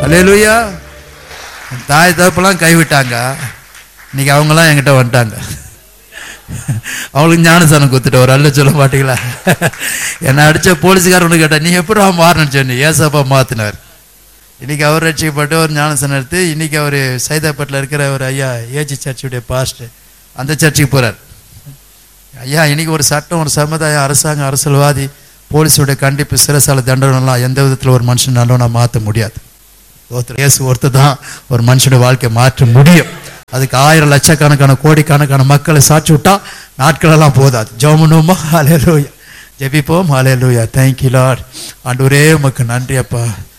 அல்லேலூயா தாய் தகப்பெல்லாம் கைவிட்டாங்க இன்னைக்கு அவங்கெல்லாம் என்கிட்ட வந்துட்டாங்க அவளுக்கு ஞானசானம் கொடுத்துட்டு ஒரு அல்ல சொல்ல மாட்டீங்களா என்னை அடிச்ச போலீஸ்காரனு கேட்டா நீ எப்படி மாறணும்னு சொன்னி ஏசப்பா மாத்தினார் இன்னைக்கு அவர் ரட்சிக்கப்பட்டு ஒரு ஞானசானம் எடுத்து இன்னைக்கு அவர் சைதாப்பேட்டில் இருக்கிற ஒரு ஐயா ஏஜி சர்ச்சுடைய பாஸ்டர் அந்த சர்ச்சுக்கு போறார் ஐயா இன்னைக்கு ஒரு சட்டம் ஒரு சமுதாயம் அரசாங்கம் அரசியல்வாதி போலீஸோட கண்டிப்பு சிறைசாலை தண்டனைலாம் எந்த விதத்தில் ஒரு மனுஷன் நல்லவனா மாற்ற முடியாது ஒருத்தர் இயேசு ஒருத்தர் தான் ஒரு மனுஷனுடைய வாழ்க்கையை மாற்ற முடியும் அதுக்கு ஆயிரம் லட்சக்கணக்கான கோடிக்கணக்கான மக்களை சாட்சி விட்டா நாட்களெல்லாம் போதாது ஜோமனுமா ஹalleluya ஜெபிப்போம் ஹalleluya thank you lord ஆண்டவரே உமக்கு நன்றி அப்பா